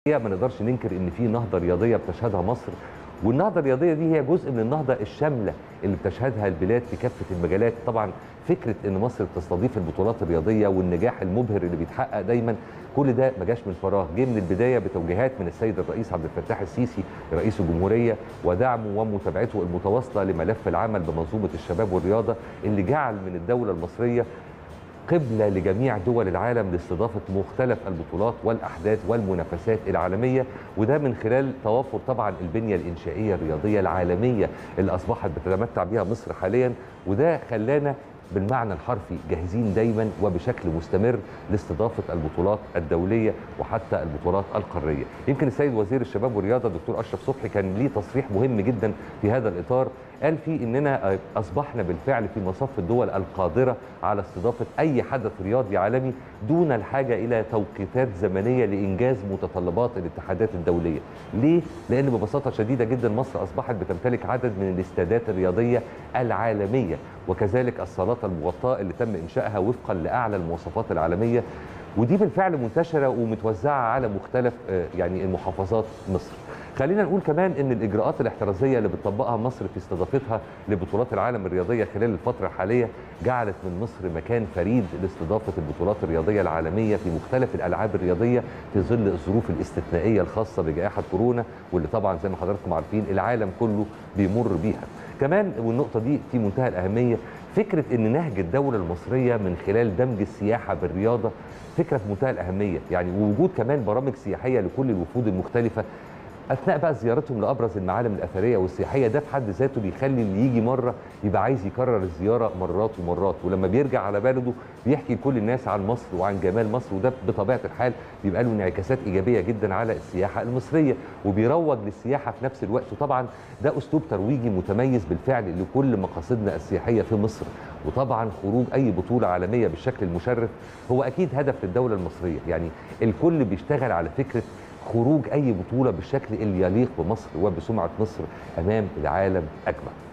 ما نقدرش ننكر ان في نهضه رياضيه بتشهدها مصر والنهضه الرياضيه دي هي جزء من النهضه الشامله اللي بتشهدها البلاد في كافه المجالات طبعا فكره ان مصر تستضيف البطولات الرياضيه والنجاح المبهر اللي بيتحقق دايما كل ده ما جاش من فراغ جه من البدايه بتوجيهات من السيد الرئيس عبد الفتاح السيسي رئيس الجمهوريه ودعمه ومتابعته المتواصله لملف العمل بمنظومه الشباب والرياضه اللي جعل من الدوله المصريه قبلة لجميع دول العالم لاستضافة مختلف البطولات والأحداث والمنافسات العالمية وده من خلال توافر طبعا البنية الإنشائية الرياضية العالمية اللي أصبحت بتتمتع بها مصر حاليا وده خلانا بالمعنى الحرفي جاهزين دايما وبشكل مستمر لاستضافه البطولات الدوليه وحتى البطولات القاريه. يمكن السيد وزير الشباب والرياضه الدكتور اشرف صبحي كان ليه تصريح مهم جدا في هذا الاطار قال فيه اننا اصبحنا بالفعل في مصف الدول القادره على استضافه اي حدث رياضي عالمي دون الحاجه الى توقيتات زمنيه لانجاز متطلبات الاتحادات الدوليه. ليه؟ لان ببساطه شديده جدا مصر اصبحت بتمتلك عدد من الاستادات الرياضيه العالميه وكذلك الصالات المغطاه اللي تم انشائها وفقا لاعلى المواصفات العالميه ودي بالفعل منتشره ومتوزعه على مختلف يعني المحافظات مصر. خلينا نقول كمان ان الاجراءات الاحترازيه اللي بتطبقها مصر في استضافتها لبطولات العالم الرياضيه خلال الفتره الحاليه جعلت من مصر مكان فريد لاستضافه البطولات الرياضيه العالميه في مختلف الالعاب الرياضيه في ظل الظروف الاستثنائيه الخاصه بجائحه كورونا واللي طبعا زي ما حضراتكم عارفين العالم كله بيمر بيها. كمان والنقطه دي في منتهى الاهميه فكره ان نهج الدوله المصريه من خلال دمج السياحه بالرياضه فكره في منتهى الاهميه يعني ووجود كمان برامج سياحيه لكل الوفود المختلفه اثناء بقى زيارتهم لابرز المعالم الاثريه والسياحيه ده في حد ذاته بيخلي اللي يجي مره يبقى عايز يكرر الزياره مرات ومرات ولما بيرجع على بلده بيحكي لكل الناس عن مصر وعن جمال مصر وده بطبيعه الحال بيبقى له انعكاسات ايجابيه جدا على السياحه المصريه وبيروج للسياحه في نفس الوقت وطبعا ده اسلوب ترويجي متميز بالفعل لكل مقاصدنا السياحيه في مصر وطبعا خروج اي بطوله عالميه بالشكل المشرف هو اكيد هدف للدوله المصريه يعني الكل بيشتغل على فكره خروج اي بطوله بالشكل اللي يليق بمصر وبسمعه مصر امام العالم اجمع